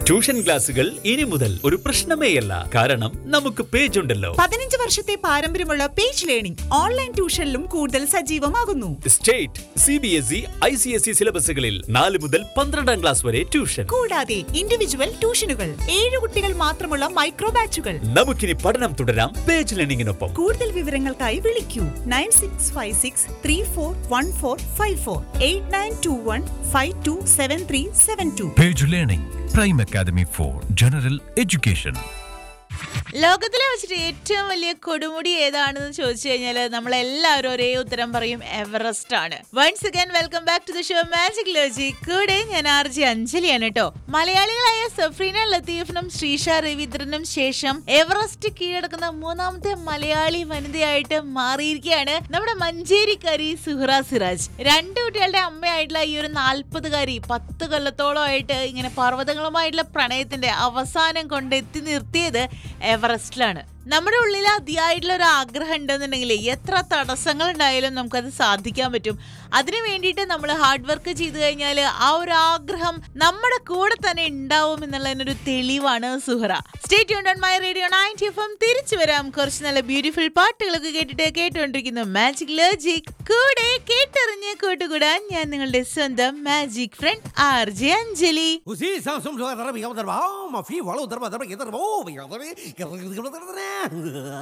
Tuition ക്ലാസുകൾ ഇനി മുതൽ ഒരു പ്രശ്നമേയല്ല കാരണം നമുക്ക് പേജ് ഉണ്ടല്ലോ പതിനഞ്ച് വർഷത്തെ പാരമ്പര്യമുള്ള പേജ് ലേണിംഗ് ഓൺലൈൻ ട്യൂഷനിലും കൂടുതൽ സജീവമാകുന്നു state C B S E I C S E സിലബസുകളിൽ നാല് മുതൽ പന്ത്രണ്ടാം ക്ലാസ് വരെ ട്യൂഷൻ കൂടാതെ ഇൻഡിവിജ്വൽ ട്യൂഷനുകൾ ഏഴ് കുട്ടികൾ മാത്രമുള്ള മൈക്രോ ബാച്ചുകൾ നമുക്കിനി പഠനം തുടരാം പേജ് ലേണിംഗിനൊപ്പം കൂടുതൽ വിവരങ്ങൾക്കായി വിളിക്കൂ nine six five six three four one four five four eight nine two one five two seven three seven two Page Learning, Prime Academy for General Education. ലോകത്തിലെ വെച്ചിട്ട് ഏറ്റവും വലിയ കൊടുമുടി ഏതാണെന്ന് ചോദിച്ചു കഴിഞ്ഞാൽ നമ്മൾ എല്ലാവരും ഒരേ ഉത്തരം പറയും എവറസ്റ്റ് ആണ് once again welcome back to the show magic ലോജി കൂടെ ഞാൻ ആർ ജി അഞ്ജലിയാണ് കേട്ടോ മലയാളികളായ സഫ്രീന ലത്തീഫിനും ശ്രീഷ രവീന്ദ്രനും ശേഷം എവറസ്റ്റ് കീഴടക്കുന്ന മൂന്നാമത്തെ മലയാളി വനിതയായിട്ട് മാറിയിരിക്കുകയാണ് നമ്മുടെ മഞ്ചേരിക്കാരി സുഹറ സിറാജ് രണ്ട് കുട്ടികളുടെ അമ്മയായിട്ടുള്ള ഈ ഒരു നാൽപ്പതുകാരി പത്ത് കൊല്ലത്തോളമായിട്ട് ഇങ്ങനെ പർവ്വതങ്ങളുമായിട്ടുള്ള പ്രണയത്തിന്റെ അവസാനം കൊണ്ട് എത്തി നിർത്തിയത് എവറസ്റ്റിലാണ് നമ്മുടെ ഉള്ളിൽ അതിയായിട്ടുള്ള ഒരു ആഗ്രഹം ഉണ്ടെന്നുണ്ടെങ്കിൽ എത്ര തടസ്സങ്ങൾ ഉണ്ടായാലും നമുക്കത് സാധിക്കാൻ പറ്റും അതിനു വേണ്ടിയിട്ട് നമ്മൾ ഹാർഡ് വർക്ക് ചെയ്തു കഴിഞ്ഞാൽ ആ ഒരു ആഗ്രഹം നമ്മുടെ കൂടെ തന്നെ ഉണ്ടാവും എന്നുള്ളതിനൊരു തെളിവാണ് Suhara stay tune on my radio ninety F M തിരിച്ചു വരാം കുറച്ച് നല്ല ബ്യൂട്ടിഫുൾ പാട്ടുകളൊക്കെ കേട്ടിട്ട് കേട്ടുകൊണ്ടിരിക്കുന്നു മാജിക് ലോജിക് കൂടെ കേട്ടറിഞ്ഞ് കൂട്ടുകൂടാൻ ഞാൻ നിങ്ങളുടെ സ്വന്തം magic friend R J Anjali وزي سامسونج ضرب يضرب ما في ولو ضرب ضرب يضرب اوه يضرب